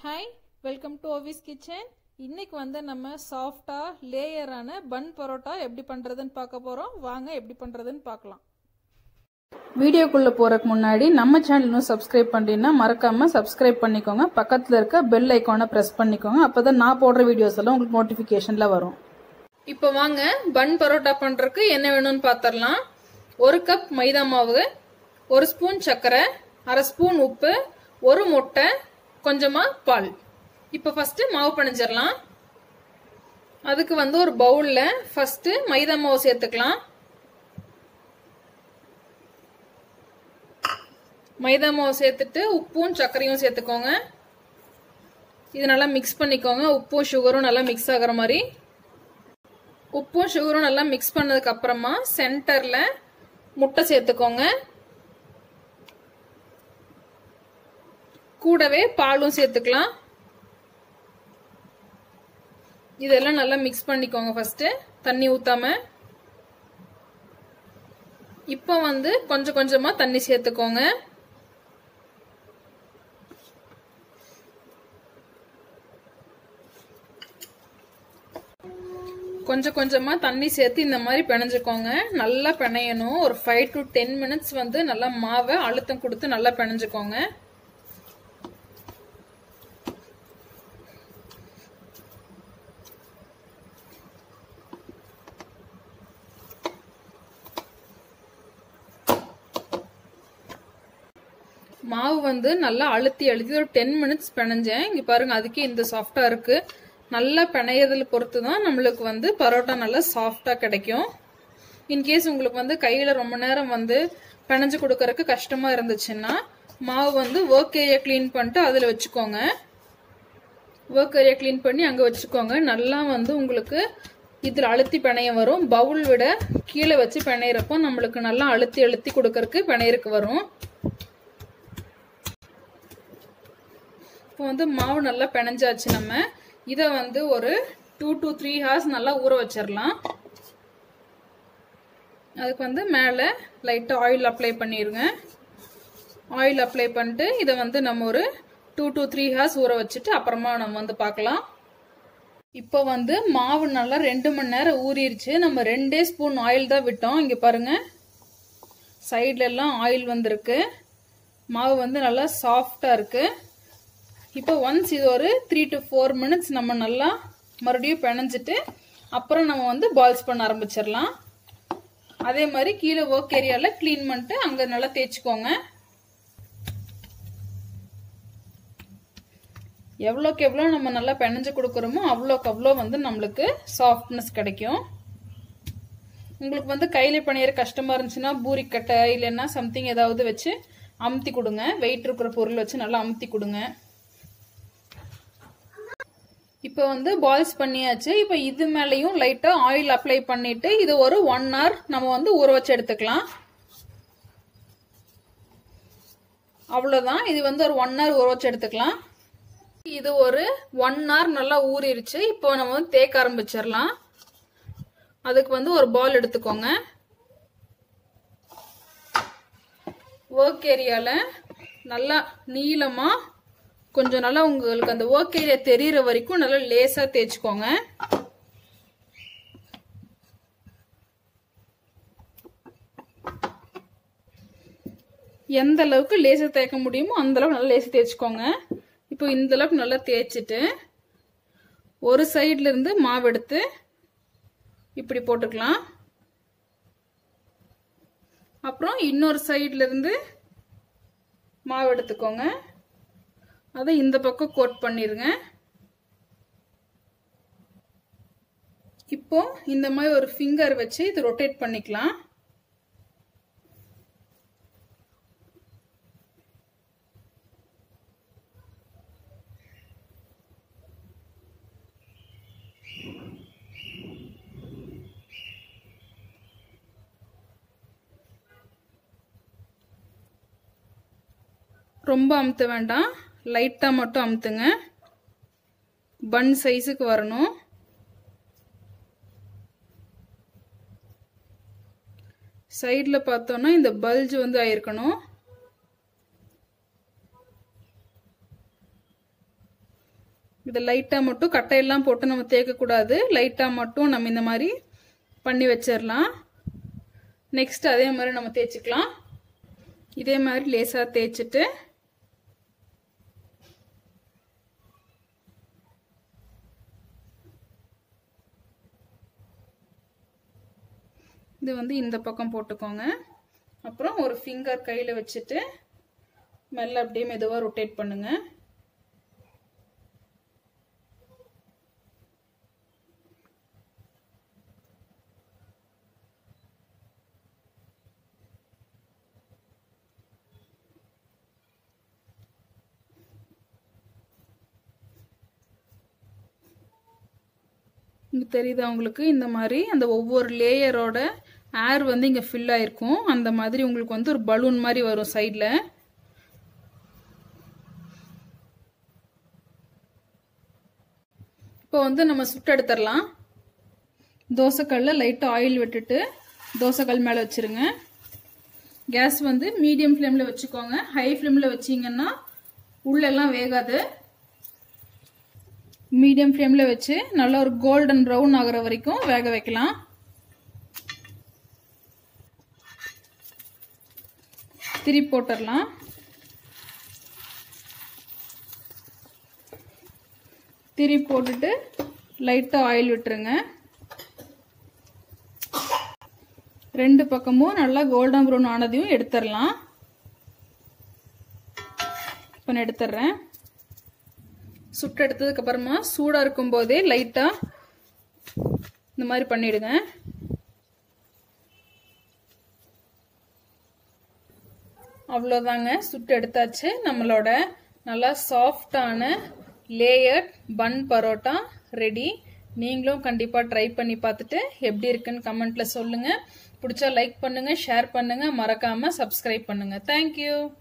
hi welcome to Ovi's kitchen இன்னைக்கு வந்து நம்ம சாஃப்டாக லேயரான பன் பரோட்டா எப்படி பண்ணுறதுன்னு பார்க்க போகிறோம் வாங்க எப்படி பண்ணுறதுன்னு பார்க்கலாம் வீடியோக்குள்ளே போகிறதுக்கு முன்னாடி நம்ம சேனல் இன்னும் சப்ஸ்கிரைப் பண்ணிட்டீங்கன்னா மறக்காமல் சப்ஸ்கிரைப் பண்ணிக்கோங்க பக்கத்தில் இருக்க பெல் ஐக்கானை ப்ரெஸ் பண்ணிக்கோங்க அப்போ தான் நான் போடுற வீடியோஸ் எல்லாம் உங்களுக்கு நோட்டிஃபிகேஷனில் வரும் இப்போ வாங்க பன் பரோட்டா பண்ணுறதுக்கு என்ன வேணும்னு பார்த்துடலாம் ஒரு கப் மைதா மாவு ஒரு ஸ்பூன் சர்க்கரை அரை ஸ்பூன் உப்பு ஒரு முட்டை கொஞ்சமா பால் இப்போ ஃபர்ஸ்ட் மாவு பிணைஞ்சிடலாம் அதுக்கு வந்து ஒரு பவுல்ல ஃபர்ஸ்ட் மைதா மாவு சேர்த்துக்கலாம் மைதா மாவு சேர்த்துட்டு உப்பும் சர்க்கரையும் சேர்த்துக்கோங்க இது நல்லா மிக்ஸ் பண்ணிக்கோங்க உப்பும் சுகரும் நல்லா மிக்ஸ் ஆகிற மாதிரி உப்பும் சுகரும் நல்லா மிக்ஸ் பண்ணதுக்கு அப்புறமா சென்டர்ல முட்டை சேர்த்துக்கோங்க கூடவே பாலும் சேர்த்துக்கலாம் இதெல்லாம் நல்லா மிக்ஸ் பண்ணிக்கோங்க ஃபர்ஸ்ட் தண்ணி ஊத்தாம இப்போ வந்து கொஞ்சம் கொஞ்சமா தண்ணி சேர்த்துக்கோங்க கொஞ்சம் கொஞ்சமா தண்ணி சேர்த்து இந்த மாதிரி பிணைஞ்சுக்கோங்க நல்லா பிணையணும் ஒரு ஃபைவ் டு டென் மினிட்ஸ் வந்து நல்லா மாவை அழுத்தம் கொடுத்து நல்லா பிணைஞ்சுக்கோங்க மாவு வந்து நல்லா அழுத்தி அழுத்தி ஒரு டென் மினிட்ஸ் பிணைஞ்சேன் இங்க பாருங்க அதுக்கே இந்த சாஃப்டா இருக்கு நல்லா பிணையறதுல பொறுத்து தான் நம்மளுக்கு வந்து பரோட்டா நல்லா சாஃப்டா கிடைக்கும் இன்கேஸ் உங்களுக்கு வந்து கையில ரொம்ப நேரம் வந்து பிணைஞ்சு கொடுக்கறதுக்கு கஷ்டமா இருந்துச்சுன்னா மாவு வந்து ஒர்க் ஏரியா கிளீன் பண்ணிட்டு அதுல வச்சுக்கோங்க ஒர்க் ஏரியா கிளீன் பண்ணி அங்க வச்சுக்கோங்க நல்லா வந்து உங்களுக்கு இதுல அழுத்தி பிணைய வரும் பவுல் விட கீழே வச்சு பிணையிறப்போ நம்மளுக்கு நல்லா அழுத்தி அழுத்தி கொடுக்கறதுக்கு பிணையருக்கு வரும் இப்போ வந்து மாவு நல்லா பிணைஞ்சாச்சு நம்ம இதை வந்து ஒரு டூ டு த்ரீ ஹார்ஸ் நல்லா ஊற வச்சிடலாம் அதுக்கு வந்து மேலே லைட்டாக ஆயில் அப்ளை பண்ணிடுங்க ஆயில் அப்ளை பண்ணிட்டு இதை வந்து நம்ம ஒரு டூ டு த்ரீ ஹார்ஸ் ஊற வச்சுட்டு அப்புறமா நம்ம வந்து பார்க்கலாம் இப்போ வந்து மாவு நல்லா ரெண்டு மணி நேரம் ஊறிடுச்சு நம்ம ரெண்டே ஸ்பூன் ஆயில் தான் விட்டோம் இங்கே பாருங்க சைட்ல எல்லாம் ஆயில் வந்திருக்கு மாவு வந்து நல்லா சாஃப்டாக இருக்குது இப்போ ஒன்ஸ் இது ஒரு த்ரீ டு ஃபோர் மினிட்ஸ் நம்ம நல்லா மறுபடியும் பிணைஞ்சிட்டு அப்புறம் நம்ம வந்து பால்ஸ் பண்ண ஆரம்பிச்சிடலாம் அதே மாதிரி கீழே ஒர்க் ஏரியாவில் க்ளீன் பண்ணிட்டு அங்கே நல்லா தேய்ச்சிக்கோங்க எவ்வளோக்கு எவ்வளோ நம்ம நல்லா பிணைஞ்சு கொடுக்குறோமோ அவ்வளோக்கு அவ்வளோ வந்து நம்மளுக்கு சாஃப்ட்னஸ் கிடைக்கும் உங்களுக்கு வந்து கையில் பிணையிற கஷ்டமாக இருந்துச்சுன்னா பூரிக்கட்டை இல்லைன்னா சம்திங் ஏதாவது வச்சு அமுத்தி கொடுங்க வெயிட் இருக்கிற பொருள் வச்சு நல்லா அமுத்தி கொடுங்க இப்போ வந்து பால்ஸ் பண்ணியாச்சு இப்போ இது மேலேயும் லைட்டாக ஆயில் அப்ளை பண்ணிட்டு இது ஒரு ஒன் ஹவர் நம்ம வந்து ஊற வச்சு எடுத்துக்கலாம் அவ்வளோதான் இது வந்து ஒரு ஒன் ஹவர் ஊற வச்சு எடுத்துக்கலாம் இது ஒரு ஒன் ஹவர் நல்லா ஊறிடுச்சு இப்போ நம்ம வந்து தேக்க ஆரம்பிச்சிடலாம் அதுக்கு வந்து ஒரு பால் எடுத்துக்கோங்க ஒர்க் ஏரியாவில் நல்லா நீளமாக கொஞ்சம் நல்லா உங்களுக்கு அந்த ஒர்க் ஏரியா தெரியிற வரைக்கும் நல்லா லேசா தேய்ச்சிக்கோங்க எந்த அளவுக்கு லேசா தேய்க்க முடியுமோ அந்த அளவுக்கு நல்லா லேசா தேய்ச்சிக்கோங்க இப்போ இந்த அளவுக்கு நல்லா தேய்ச்சிட்டு ஒரு சைட்ல இருந்து மாவு எடுத்து இப்படி போட்டுக்கலாம் அப்புறம் இன்னொரு சைட்ல இருந்து மாவு எடுத்துக்கோங்க அதை இந்த பக்கம் கோட் பண்ணிருங்க இப்போ இந்த மாதிரி ஒரு ஃபிங்கர் வச்சு இது ரொட்டேட் பண்ணிக்கலாம் ரொம்ப அமுத்த வேண்டாம் லைட்டாக மட்டும் அமுத்துங்க பன் சைஸுக்கு வரணும் சைடில் பார்த்தோன்னா இந்த பல்ஜ் வந்து ஆயிருக்கணும் இதை லைட்டாக மட்டும் கட்டையெல்லாம் போட்டு நம்ம தேய்க்கக்கூடாது லைட்டாக மட்டும் நம்ம இந்த மாதிரி பண்ணி வச்சிடலாம் நெக்ஸ்ட் அதே மாதிரி நம்ம தேய்ச்சிக்கலாம் இதே மாதிரி லேசாக தேய்ச்சிட்டு இது வந்து இந்த பக்கம் போட்டுக்கோங்க அப்புறம் ஒரு ஃபிங்கர் கையில் வச்சுட்டு மெல்ல அப்படியே மெதுவாக ரொட்டேட் பண்ணுங்க இங்கே தெரியுதா உங்களுக்கு இந்த மாதிரி அந்த ஒவ்வொரு லேயரோட ஏர் வந்து இங்கே ஃபில் ஆயிருக்கும் அந்த மாதிரி உங்களுக்கு வந்து ஒரு பலூன் மாதிரி வரும் சைடில் இப்போ வந்து நம்ம சுட்டு எடுத்துடலாம் தோசைக்கல்ல லைட்டாக ஆயில் விட்டுட்டு தோசைக்கல் மேலே வச்சுருங்க கேஸ் வந்து மீடியம் ஃப்ளேமில் வச்சுக்கோங்க ஹை ஃப்ளேமில் வச்சிங்கன்னா உள்ளெல்லாம் வேகாது மீடியம் ஃப்ளேமில் வச்சு நல்லா ஒரு கோல்டன் ப்ரௌன் ஆகிற வரைக்கும் வேக வைக்கலாம் திரி போட்டுடலாம் திரி போட்டுட்டு லைட்டாக ஆயில் விட்டுருங்க ரெண்டு பக்கமும் நல்லா கோல்டன் ப்ரௌன் ஆனதையும் எடுத்துடலாம் இப்போ நான் எடுத்துடுறேன் சுட்டு எடுத்ததுக்கு அப்புறமா சூடாக இருக்கும் போதே லைட்டாக இந்த மாதிரி பண்ணிடுங்க அவ்வளோதாங்க சுட்டு எடுத்தாச்சு நம்மளோட நல்லா சாஃப்டான லேயர் பன் பரோட்டா ரெடி நீங்களும் கண்டிப்பாக ட்ரை பண்ணி பார்த்துட்டு எப்படி இருக்குன்னு கமெண்ட்டில் சொல்லுங்கள் பிடிச்சா லைக் பண்ணுங்கள் ஷேர் பண்ணுங்கள் மறக்காமல் சப்ஸ்கிரைப் பண்ணுங்கள் தேங்க்யூ